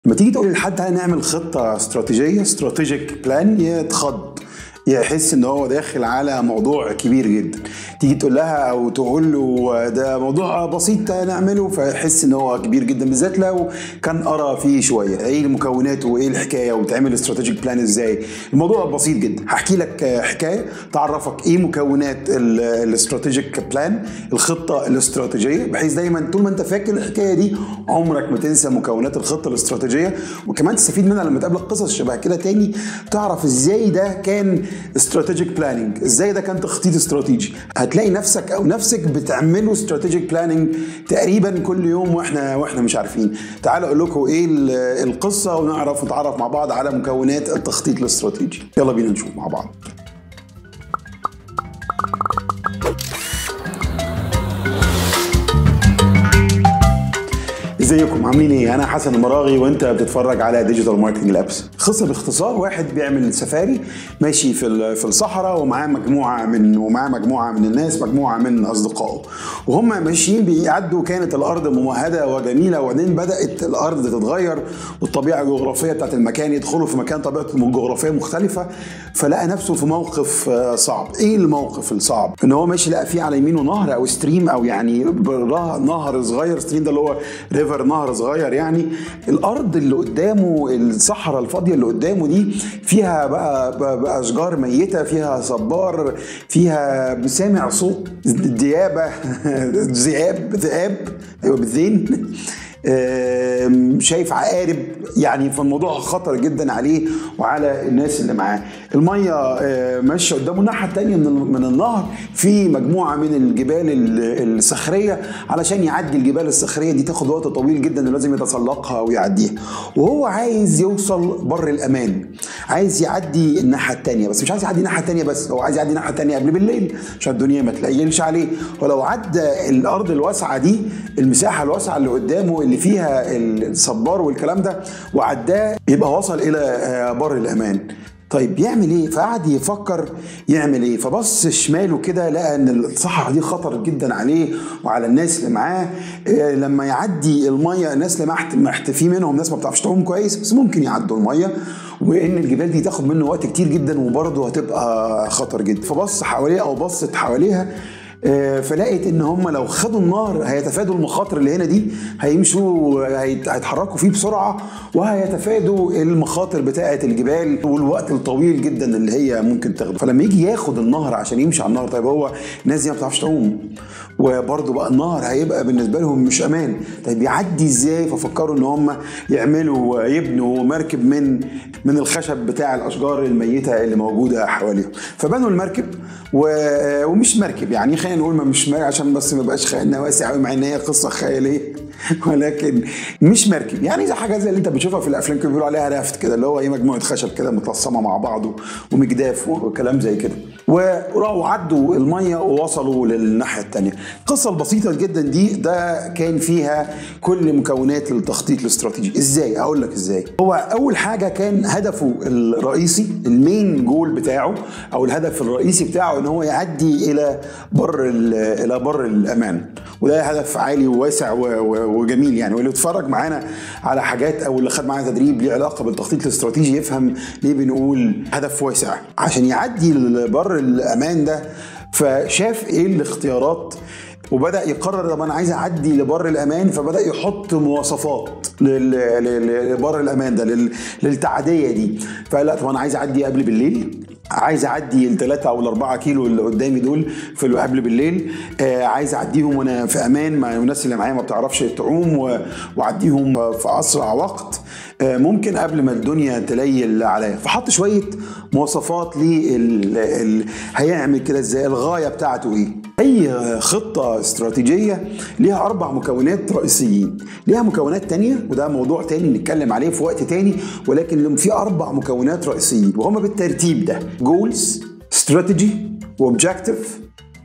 لما تيجي تقول لحد تعالى نعمل خطه استراتيجيه استراتيجيك بلان يتخض يحس ان هو داخل على موضوع كبير جدا تيجي تقول لها او تقول له ده موضوع بسيط نعمله فيحس ان هو كبير جدا بالذات لو كان قرا فيه شويه ايه المكونات وايه الحكايه وتعمل استراتيجيك بلان ازاي الموضوع بسيط جدا هحكي لك حكايه تعرفك ايه مكونات الاستراتيجيك بلان الخطه الاستراتيجيه بحيث دايما طول ما انت فاكر الحكايه دي عمرك ما تنسى مكونات الخطه الاستراتيجيه وكمان تستفيد منها لما تقابلك قصص شبه كده تاني تعرف ازاي ده كان استراتيجيك بلاننج ازاي ده كان تخطيط استراتيجي هتلاقي نفسك او نفسك بتعملوا استراتيجيك بلاننج تقريبا كل يوم واحنا واحنا مش عارفين تعالوا اقول لكم ايه القصه ونعرف نتعرف مع بعض على مكونات التخطيط الاستراتيجي يلا بينا نشوف مع بعض ازيكم عاملين ايه انا حسن المراغي وانت بتتفرج على ديجيتال ماركتنج لابس قصه باختصار واحد بيعمل سفاري ماشي في في الصحراء ومعاه مجموعه من ومعاه مجموعه من الناس مجموعه من اصدقائه وهم ماشيين بيعدوا كانت الارض ممهده وجميله وبعدين بدات الارض تتغير والطبيعه الجغرافيه بتاعت المكان يدخلوا في مكان طبيعته الجغرافيه مختلفه فلقى نفسه في موقف صعب ايه الموقف الصعب ان هو ماشي لقى فيه على يمينه نهر او ستريم او يعني نهر صغير ستريم ده اللي هو ريفر نهر صغير يعني الارض اللي قدامه الصحراء الفاضيه اللي قدامه دي فيها بقى, بقى, بقى اشجار ميته فيها صبار فيها سامع صوت ديابه ذئاب ذئاب ايوه بالذين شايف عقارب يعني فالموضوع خطر جدا عليه وعلى الناس اللي معاه الميه ماشيه قدامه الناحيه الثانيه من من النهر في مجموعه من الجبال الصخريه علشان يعدي الجبال الصخريه دي تاخد وقت طويل جدا ولازم يتسلقها ويعديها وهو عايز يوصل بر الامان عايز يعدي الناحيه الثانيه بس مش عايز يعدي الناحيه الثانيه بس هو عايز يعدي الناحيه الثانيه قبل بالليل عشان الدنيا ما تليلش عليه ولو عدى الارض الواسعه دي المساحه الواسعه اللي قدامه اللي فيها الصبار والكلام ده وعداه يبقى وصل الى بر الامان طيب يعمل ايه؟ فقعد يفكر يعمل ايه؟ فبص شماله كده لقى ان الصحراء دي خطر جدا عليه وعلى الناس اللي معاه إيه لما يعدي الميه الناس اللي محت في منهم ناس ما بتعرفش تعوم كويس بس ممكن يعدوا الميه وان الجبال دي تاخد منه وقت كتير جدا وبرضه هتبقى خطر جدا فبص حواليه او بصت حواليها فلقيت ان هم لو خدوا النهر هيتفادوا المخاطر اللي هنا دي هيمشوا هيتحركوا فيه بسرعه وهيتفادوا المخاطر بتاعه الجبال والوقت الطويل جدا اللي هي ممكن تاخده فلما يجي ياخد النهر عشان يمشي على النهر طيب هو الناس دي ما بتعرفش تعوم وبرضه بقى النهر هيبقى بالنسبه لهم مش امان طيب يعدي ازاي ففكروا ان هم يعملوا يبنوا مركب من من الخشب بتاع الاشجار الميته اللي موجوده حواليهم فبنوا المركب ومش مركب يعني خلينا نقول ما مش مركب عشان بس ما يبقاش خيالنا واسع قوي مع ان هي قصه خياليه ولكن مش مركب يعني زي حاجه زي اللي انت بتشوفها في الافلام كده بيقولوا عليها رافت كده اللي هو ايه مجموعه خشب كده متلصمه مع بعض ومجداف وكلام زي كده وراحوا عدوا الميه ووصلوا للناحيه الثانيه القصه البسيطه جدا دي ده كان فيها كل مكونات التخطيط الاستراتيجي ازاي اقول لك ازاي هو اول حاجه كان هدفه الرئيسي المين جول بتاعه او الهدف الرئيسي بتاعه ان هو يعدي الى بر الى بر الامان وده هدف عالي وواسع وجميل يعني واللي اتفرج معانا على حاجات او اللي خد معانا تدريب ليه علاقه بالتخطيط الاستراتيجي يفهم ليه بنقول هدف واسع عشان يعدي بر الامان ده فشاف ايه الاختيارات وبدا يقرر طب انا عايز اعدي لبر الامان فبدا يحط مواصفات لبر الامان ده للتعديه دي فقال لا طب انا عايز اعدي قبل بالليل عايز اعدي الثلاثة او الاربعة كيلو اللي قدامي دول في قبل بالليل آه عايز اعديهم وانا في امان مع الناس اللي معايا ما بتعرفش تعوم واعديهم في اسرع وقت آه ممكن قبل ما الدنيا تليل عليا فحط شوية مواصفات لل هيعمل كده ازاي الغاية بتاعته ايه اي خطة استراتيجية ليها اربع مكونات رئيسيين ليها مكونات تانية وده موضوع تاني نتكلم عليه في وقت تاني ولكن في اربع مكونات رئيسيين وهما بالترتيب ده جولز استراتيجي واوبجكتيف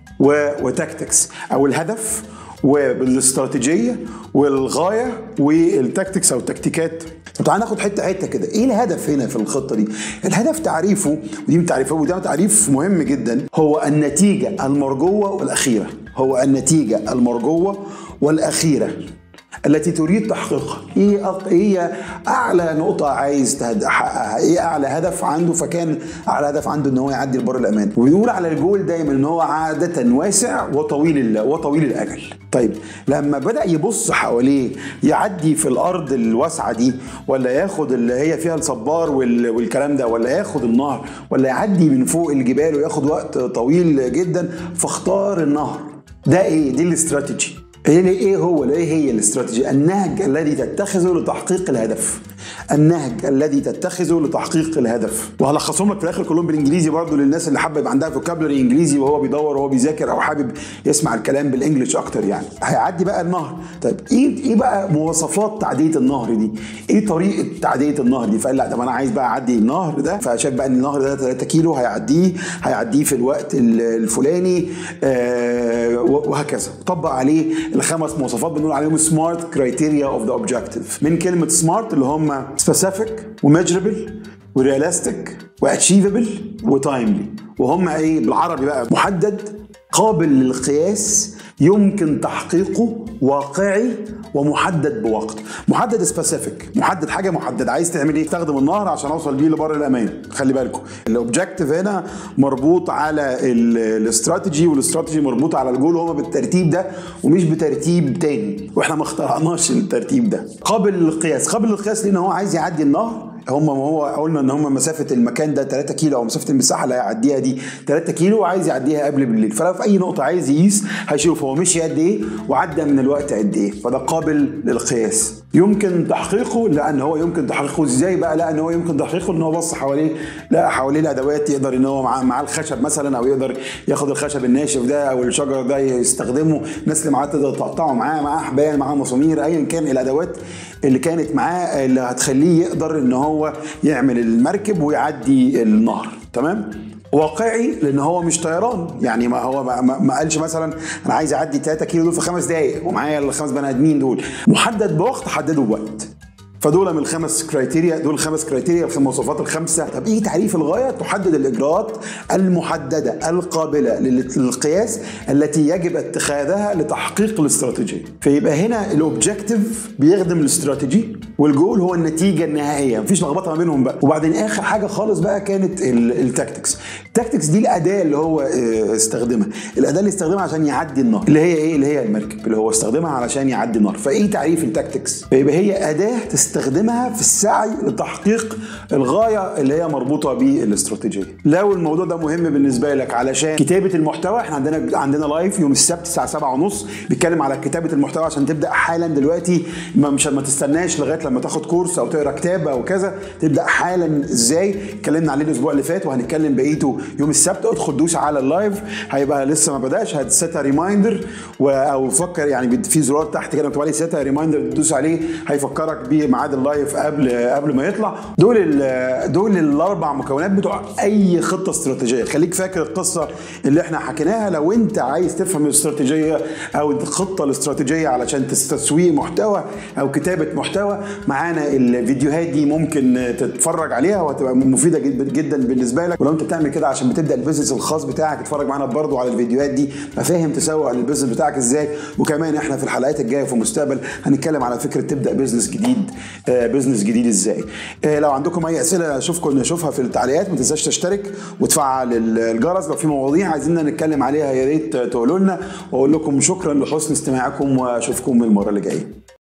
وتاكتكس او الهدف والاستراتيجيه والغايه والتاكتكس او التكتيكات طب تعالى ناخد حته حته كده ايه الهدف هنا في الخطه دي الهدف تعريفه ودي من تعريفه وده تعريف مهم جدا هو النتيجه المرجوه والاخيره هو النتيجه المرجوه والاخيره التي تريد تحقيقها ايه أق- هي اعلى نقطه عايز تهد- تحققها ايه اعلى هدف عنده فكان اعلى هدف عنده ان هو يعدي لبر الامان وبيقول على الجول دايما ان هو عاده واسع وطويل ال- وطويل الاجل طيب لما بدا يبص حواليه يعدي في الارض الواسعه دي ولا ياخد اللي هي فيها الصبار وال- والكلام ده ولا ياخد النهر ولا يعدي من فوق الجبال وياخد وقت طويل جدا فاختار النهر ده ايه دي الاستراتيجي ايه ايه هو ايه هي الاستراتيجي النهج الذي تتخذه لتحقيق الهدف النهج الذي تتخذه لتحقيق الهدف وهلخصهم لك في الاخر كلهم بالانجليزي برضو للناس اللي حابه يبقى عندها فوكابلري انجليزي وهو بيدور وهو بيذاكر او حابب يسمع الكلام بالانجلش اكتر يعني هيعدي بقى النهر طيب ايه ايه بقى مواصفات تعديه النهر دي ايه طريقه تعديه النهر دي فقال لا طب انا عايز بقى اعدي النهر ده فشاف بقى ان النهر ده 3 كيلو هيعديه هيعديه في الوقت ال- الفلاني آه وهكذا طبق عليه الخمس مواصفات بنقول عليهم سمارت كرايتيريا اوف ذا اوبجكتيف من كلمه سمارت اللي هم سبيسيفيك وميجربل ورياليستيك واتشيفبل وتايملي وهم ايه بالعربي بقى محدد قابل للقياس يمكن تحقيقه واقعي ومحدد بوقت محدد سبيسيفيك محدد حاجه محدده عايز تعمل ايه تستخدم النهر عشان اوصل بيه لبر الامان خلي بالكم الاوبجكتيف هنا مربوط على ال- الاستراتيجي والاستراتيجي مربوط على الجول هما بالترتيب ده ومش بترتيب تاني واحنا ما اخترعناش الترتيب ده قابل للقياس قابل للقياس لان هو عايز يعدي النهر هم ما هو قلنا ان هم مسافه المكان ده 3 كيلو او مسافه المساحه اللي هيعديها دي 3 كيلو وعايز يعديها قبل بالليل فلو في اي نقطه عايز يقيس هيشوف هو مشي قد ايه وعدى من الوقت قد ايه فده قابل للقياس يمكن تحقيقه لان هو يمكن تحقيقه ازاي بقى لا ان هو يمكن تحقيقه ان هو بص حواليه لا حواليه الادوات يقدر ان هو معاه معاه الخشب مثلا او يقدر ياخد الخشب الناشف ده او الشجر ده يستخدمه الناس اللي معاه تقدر تقطعه معاه معاه حبال معاه مسامير ايا كان الادوات اللي كانت معاه اللي هتخليه يقدر ان هو يعمل المركب ويعدي النهر تمام واقعي لان هو مش طيران يعني ما هو ما, ما ما قالش مثلا انا عايز اعدي 3 كيلو دول في خمس دقائق ومعايا الخمس بني ادمين دول محدد بوقت حدده بوقت فدول من الخمس كرايتيريا دول الخمس كرايتيريا في المواصفات الخمسه طب ايه تعريف الغايه تحدد الاجراءات المحدده القابله لل- للقياس التي يجب اتخاذها لتحقيق الاستراتيجيه فيبقى هنا الاوبجكتيف بيخدم الاستراتيجي والجول هو النتيجه النهائيه مفيش لخبطه ما بينهم بقى وبعدين اخر حاجه خالص بقى كانت ال- التاكتكس التاكتكس دي الاداه اللي هو آه، استخدمها الاداه اللي استخدمها عشان يعدي النهر اللي هي ايه اللي هي المركب اللي هو استخدمها علشان يعدي النهر فايه تعريف التاكتكس فيبقى هي اداه تستخدمها في السعي لتحقيق الغايه اللي هي مربوطه بالاستراتيجيه لو الموضوع ده مهم بالنسبه لك علشان كتابه المحتوى احنا عندنا عندنا لايف يوم السبت الساعه 7 ونص بيتكلم على كتابه المحتوى عشان تبدا حالا دلوقتي ما مش ما تستناش لغايه لما تاخد كورس او تقرا كتاب او كذا تبدا حالا ازاي اتكلمنا عليه الاسبوع اللي فات وهنتكلم بقيته يوم السبت ادخل دوس على اللايف هيبقى لسه ما بداش هتسيتها ريمايندر او فكر يعني بيد- في زرار تحت كده مكتوب عليه سيتها ريمايندر تدوس عليه هيفكرك بميعاد اللايف قبل قبل ما يطلع دول ال- دول الاربع مكونات بتوع اي خطه استراتيجيه خليك فاكر القصه اللي احنا حكيناها لو انت عايز تفهم الاستراتيجيه او الخطه الاستراتيجيه علشان تسويق محتوى او كتابه محتوى معانا الفيديوهات دي ممكن تتفرج عليها وهتبقى مفيده جدا جدا بالنسبه لك ولو انت بتعمل كده عشان بتبدا البيزنس الخاص بتاعك اتفرج معانا برضو على الفيديوهات دي تبقى فاهم تسوق للبيزنس بتاعك ازاي وكمان احنا في الحلقات الجايه في المستقبل هنتكلم على فكره تبدا بيزنس جديد آه بيزنس جديد ازاي آه لو عندكم اي اسئله اشوفكم نشوفها في التعليقات ما تنساش تشترك وتفعل الجرس لو في مواضيع عايزين نتكلم عليها يا ريت تقولوا لنا واقول لكم شكرا لحسن استماعكم واشوفكم المره اللي جايه